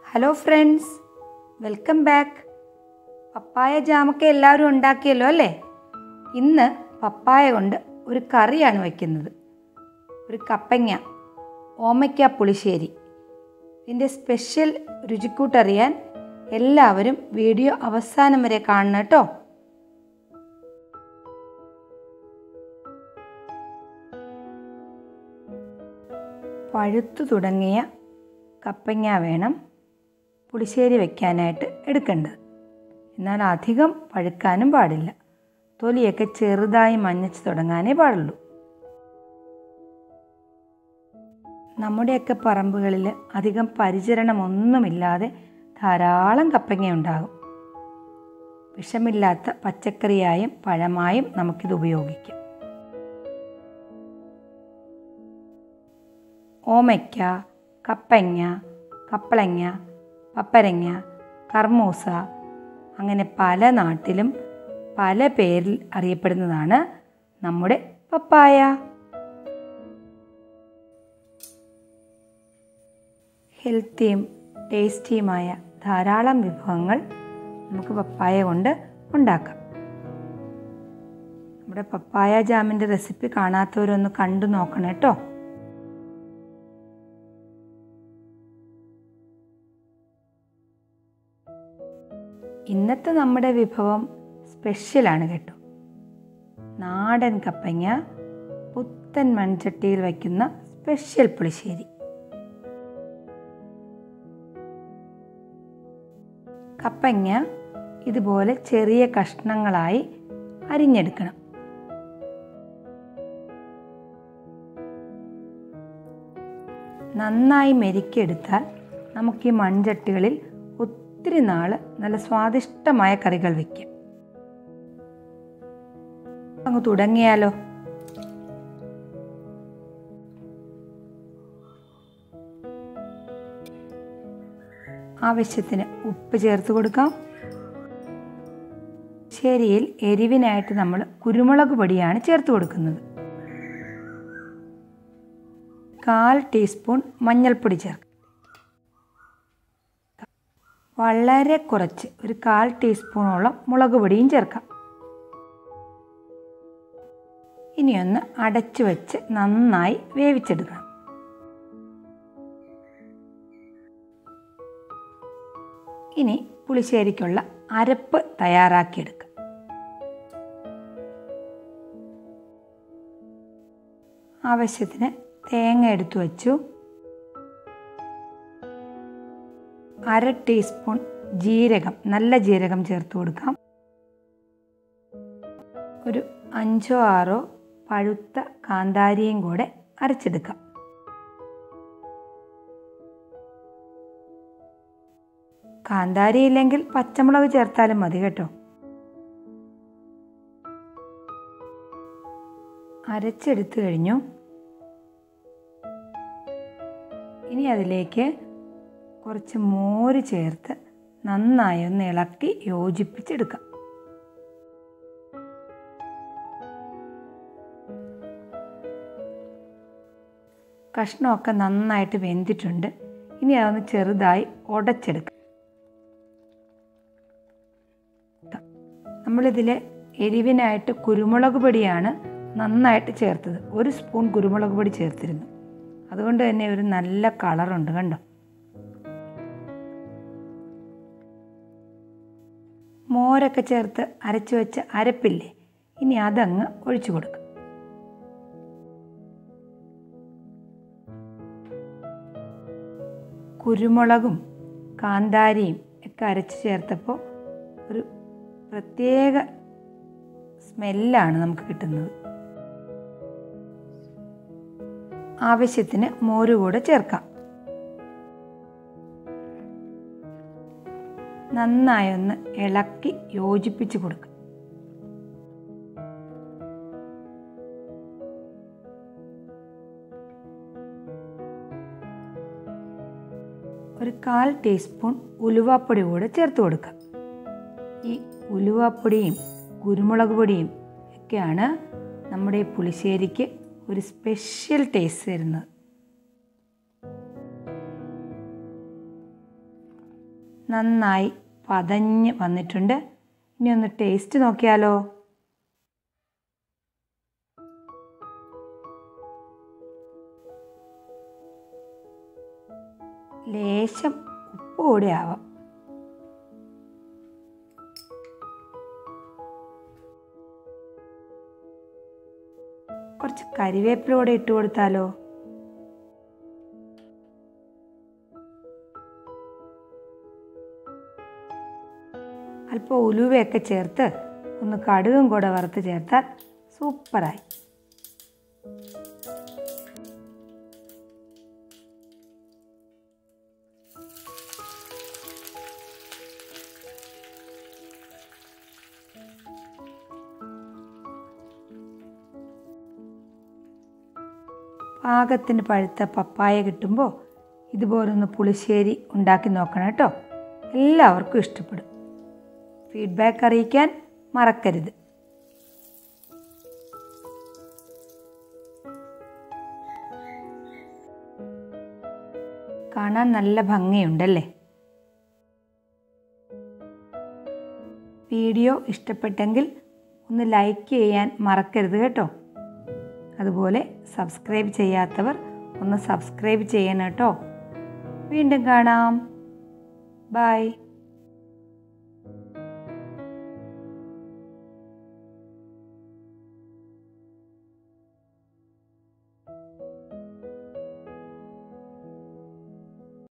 hello friends welcome back papaya ജാമൊക്കെ എല്ലാവരും ഉണ്ടാക്കിയല്ലോ അല്ലേ ഇന്ന് പപ്പായ കൊണ്ട് ഒരു കറിയാണ് വയ്ക്കുന്നത് ഒരു കപ്പങ്ങ ഓമയ്ക്ക പുളിശ്ശേരി ഇതിൻ്റെ സ്പെഷ്യൽ രുചിക്കൂട്ടറിയാൻ എല്ലാവരും വീഡിയോ അവസാനം വരെ കാണണം കേട്ടോ പഴുത്തു തുടങ്ങിയ കപ്പങ്ങ വേണം പുളിശ്ശേരി വെക്കാനായിട്ട് എടുക്കേണ്ടത് എന്നാൽ അധികം പഴുക്കാനും പാടില്ല തൊലിയൊക്കെ ചെറുതായി മഞ്ഞച്ച് തുടങ്ങാനേ പാടുള്ളൂ നമ്മുടെയൊക്കെ പറമ്പുകളിൽ അധികം പരിചരണമൊന്നുമില്ലാതെ ധാരാളം കപ്പങ്ങ ഉണ്ടാകും വിഷമില്ലാത്ത പച്ചക്കറിയായും പഴമായും നമുക്കിത് ഉപയോഗിക്കാം ഓമയ്ക്ക കപ്പങ്ങ കപ്പളങ്ങ പപ്പരങ്ങ കർമൂസ അങ്ങനെ പല നാട്ടിലും പല പേരിൽ അറിയപ്പെടുന്നതാണ് നമ്മുടെ പപ്പായ ഹെൽത്തിയും ടേസ്റ്റിയുമായ ധാരാളം വിഭവങ്ങൾ നമുക്ക് പപ്പായ കൊണ്ട് ഉണ്ടാക്കാം നമ്മുടെ പപ്പായ ജാമിൻ്റെ റെസിപ്പി കാണാത്തവരൊന്ന് കണ്ടു നോക്കണം കേട്ടോ ഇന്നത്തെ നമ്മുടെ വിഭവം സ്പെഷ്യലാണ് കേട്ടോ നാടൻ കപ്പങ്ങ പുത്തൻ മൺചട്ടിയിൽ വയ്ക്കുന്ന സ്പെഷ്യൽ പുളിശ്ശേരി കപ്പങ്ങ ഇതുപോലെ ചെറിയ കഷ്ണങ്ങളായി അരിഞ്ഞെടുക്കണം നന്നായി മെരുക്കിയെടുത്താൽ നമുക്ക് ഈ മൺചട്ടികളിൽ ഒത്തിരി നാൾ നല്ല സ്വാദിഷ്ടമായ കറികൾ വയ്ക്കാം അങ്ങ് തുടങ്ങിയാലോ ആവശ്യത്തിന് ഉപ്പ് ചേർത്ത് കൊടുക്കാം ശരിയിൽ എരിവിനായിട്ട് നമ്മൾ കുരുമുളക് പൊടിയാണ് ചേർത്ത് കൊടുക്കുന്നത് കാൽ ടീസ്പൂൺ മഞ്ഞൾപ്പൊടി ചേർക്കാം വളരെ കുറച്ച് ഒരു കാൽ ടീസ്പൂണോളം മുളക് പൊടിയും ചേർക്കാം ഇനിയൊന്ന് അടച്ചു വെച്ച് നന്നായി വേവിച്ചെടുക്കണം ഇനി പുളിശ്ശേരിക്കുള്ള അരപ്പ് തയ്യാറാക്കിയെടുക്കാം ആവശ്യത്തിന് തേങ്ങ എടുത്തു വച്ചു അര ടീസ്പൂൺ ജീരകം നല്ല ജീരകം ചേർത്ത് കൊടുക്കാം ഒരു അഞ്ചോ ആറോ പഴുത്ത കാന്താരിയും കൂടെ അരച്ചെടുക്കാം കാന്താരി ഇല്ലെങ്കിൽ പച്ചമുളക് ചേർത്താലും മതി കേട്ടോ അരച്ചെടുത്തു കഴിഞ്ഞു ഇനി അതിലേക്ക് കുറച്ച് മോര് ചേർത്ത് നന്നായി ഒന്ന് ഇളക്കി യോജിപ്പിച്ചെടുക്കാം കഷ്ണമൊക്കെ നന്നായിട്ട് വെന്തിട്ടുണ്ട് ഇനി അതൊന്ന് ചെറുതായി ഉടച്ചെടുക്കാം നമ്മളിതിൽ എരിവിനായിട്ട് കുരുമുളക് പൊടിയാണ് നന്നായിട്ട് ചേർത്തത് ഒരു സ്പൂൺ കുരുമുളക് പൊടി ചേർത്തിരുന്നു അതുകൊണ്ട് തന്നെ ഒരു നല്ല കളറുണ്ട് കണ്ടോ മോരൊക്കെ ചേർത്ത് അരച്ചു വെച്ച അരപ്പില്ലേ ഇനി അതങ്ങ് ഒഴിച്ചു കൊടുക്കും കുരുമുളകും കാന്താരിയും ഒക്കെ അരച്ച് ചേർത്തപ്പോൾ ഒരു പ്രത്യേക സ്മെല്ലാണ് നമുക്ക് കിട്ടുന്നത് ആവശ്യത്തിന് മോര് കൂടെ ചേർക്കാം നന്നായി ഒന്ന് ഇളക്കി യോജിപ്പിച്ച് കൊടുക്കുക ഒരു കാൽ ടീസ്പൂൺ ഉലുവാപ്പൊടി കൂടെ ചേർത്ത് കൊടുക്കുക ഈ ഉലുവാപ്പൊടിയും കുരുമുളക് പൊടിയും ഒക്കെയാണ് നമ്മുടെ ഈ പുളിശ്ശേരിക്ക് ഒരു സ്പെഷ്യൽ ടേസ്റ്റ് തരുന്നത് നന്നായി പതഞ്ഞ് വന്നിട്ടുണ്ട് ഇനി ഒന്ന് ടേസ്റ്റ് നോക്കിയാലോ ലേശം ഉപ്പ് കൂടി ആവാം കുറച്ച് കരിവേപ്പില കൂടെ ഇട്ട് കൊടുത്താലോ അല്പം ഉലുവയൊക്കെ ചേർത്ത് ഒന്ന് കടുകും കൂടെ വറുത്ത് ചേർത്താൽ സൂപ്പറായി പാകത്തിന് പഴുത്ത പപ്പായ കിട്ടുമ്പോൾ ഇതുപോലൊന്ന് പുളിശ്ശേരി ഉണ്ടാക്കി നോക്കണം കേട്ടോ എല്ലാവർക്കും ഇഷ്ടപ്പെടും ഫീഡ്ബാക്ക് അറിയിക്കാൻ മറക്കരുത് കാണാൻ നല്ല ഭംഗിയുണ്ടല്ലേ വീഡിയോ ഇഷ്ടപ്പെട്ടെങ്കിൽ ഒന്ന് ലൈക്ക് ചെയ്യാൻ മറക്കരുത് കേട്ടോ അതുപോലെ സബ്സ്ക്രൈബ് ചെയ്യാത്തവർ ഒന്ന് സബ്സ്ക്രൈബ് ചെയ്യണം കേട്ടോ വീണ്ടും കാണാം ബൈ